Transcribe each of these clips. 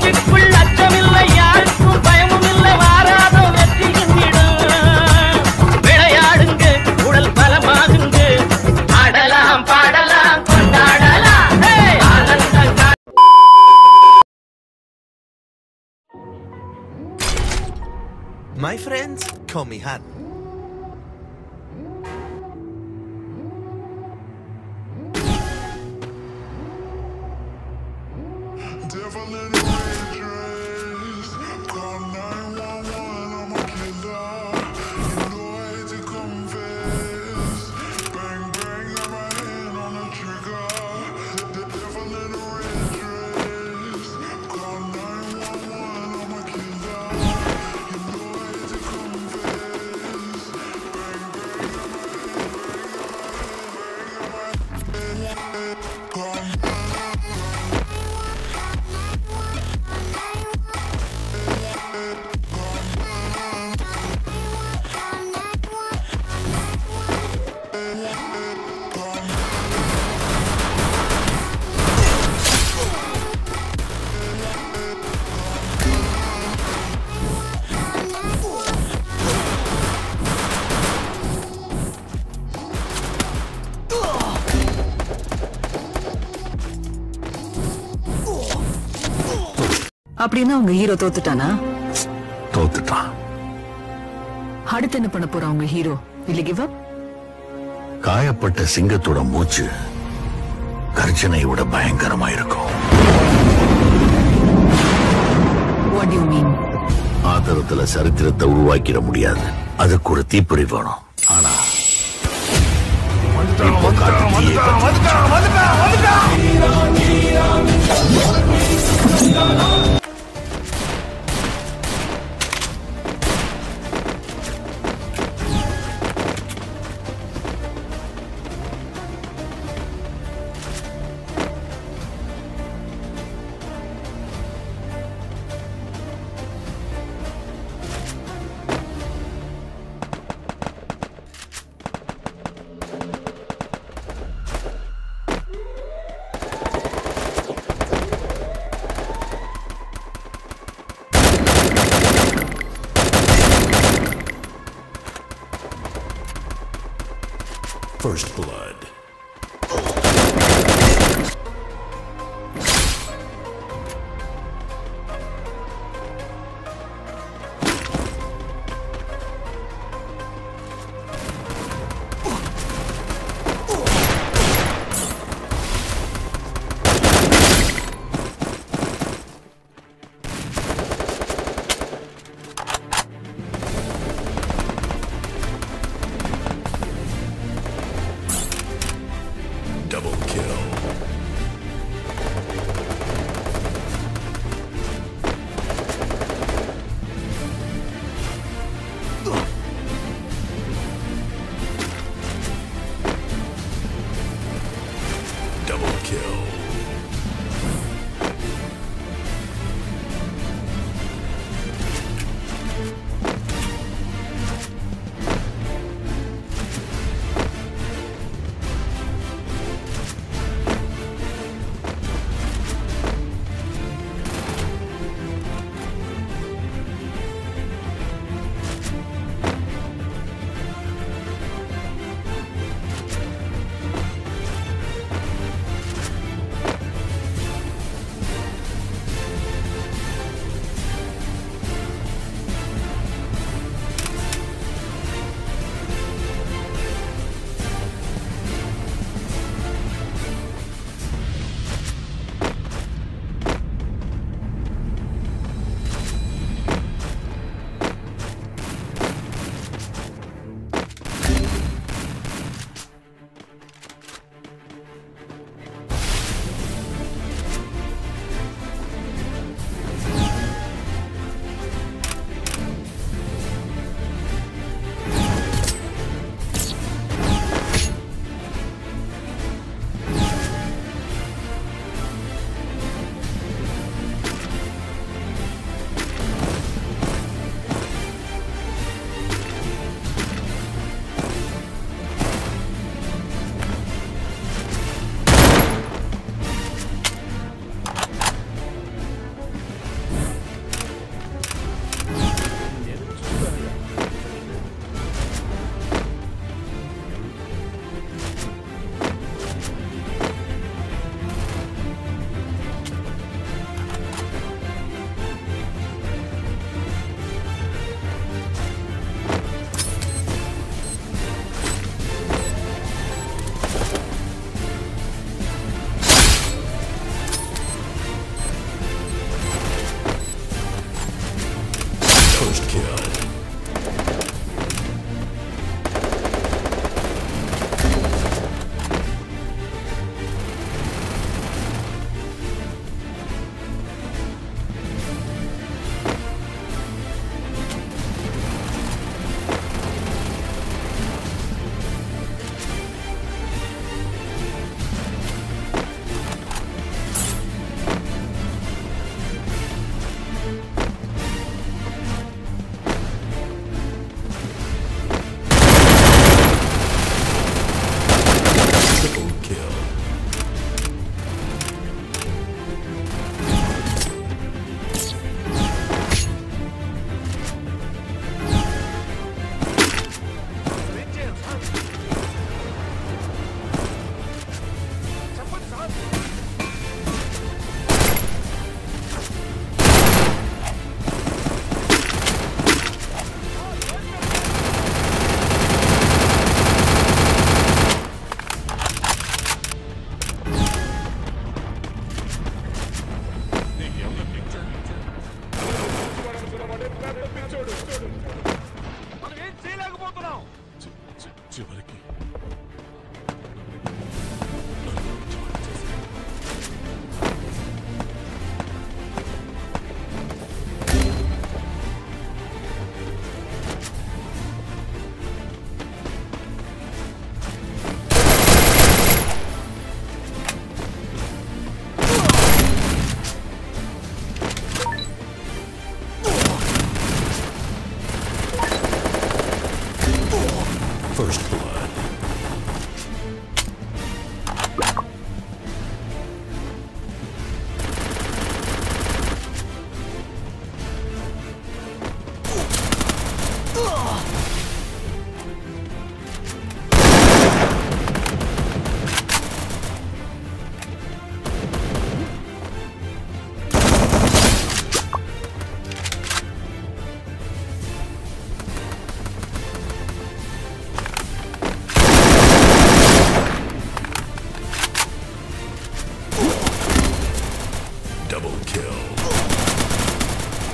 நெஞ்சுக்குள் அச்சமில்லை யாருக்கும் பயமும் இல்லை வாராத வெற்றி என்னிடம் விளையாடுங்க உடல் பலமாகுங்க ஆடலாம் பாடலாம் கொண்டாடலாம் ஹே! ஆனந்த கா- My friends call me Han. Devil in a red dress. Call 911, I'm a killer. You know I hate to confess. Bang, bang, got my hand on the trigger. The devil in a red dress. Call 911, I'm a killer. You know I hate to confess. Bang, bang, got my hand, bang, got my hand, bang, got my hand. Call அப்படின்னா உங்க hero தோத்துட்டானா தோத்துட்டான் அடுத்து என்ன பண்ண போறா உங்க hero இல்ல give up காயப்பட்ட சிங்கத்தோட மூச்சு கர்ஜனையை விட பயங்கரமா இருக்கும் வாட் யூ மீன் ஆத்திரத்துல சரித்திரத்தை உருவாக்கிட முடியாது அதுக்கு ஒரு தீப்பொறி வேணும் ஆனா இப்போ காட்டு தீயை பத்தி First blood.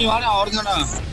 நீ வாடா ஒருங்கடா